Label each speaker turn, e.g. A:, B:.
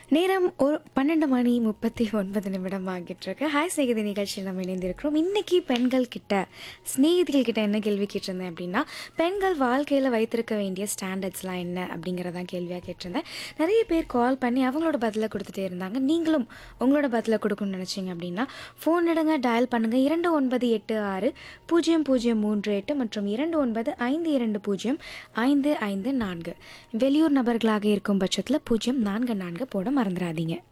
A: நேரம் ஒரு பன்னெண்டு மணி முப்பத்தி ஒன்பது நிமிடம் ஆகிட்டு இருக்கு ஹாய் சிநேகிதி நிகழ்ச்சியில் நம்ம இணைந்திருக்கிறோம் இன்னைக்கு பெண்கள் கிட்ட சிநேகிதிகள் கிட்ட என்ன கேள்வி கேட்டிருந்தேன் அப்படின்னா பெண்கள் வாழ்க்கையில் வைத்திருக்க வேண்டிய ஸ்டாண்டர்ட்ஸ்லாம் என்ன அப்படிங்கிறதான் கேள்வியாக கேட்டிருந்தேன் நிறைய பேர் கால் பண்ணி அவங்களோட பதிலை கொடுத்துட்டே இருந்தாங்க நீங்களும் உங்களோட பதிலை கொடுக்கணும்னு நினச்சிங்க அப்படின்னா ஃபோன் எடுங்க டயல் பண்ணுங்கள் இரண்டு ஒன்பது எட்டு ஆறு பூஜ்ஜியம் பூஜ்ஜியம் மூன்று எட்டு மற்றும் இரண்டு ஒன்பது ஐந்து இரண்டு பூஜ்ஜியம் ஐந்து ஐந்து நான்கு வெளியூர் நபர்களாக இருக்கும் பட்சத்தில் பூஜ்ஜியம் நான்கு நான்கு போட மறந்துடாதீங்க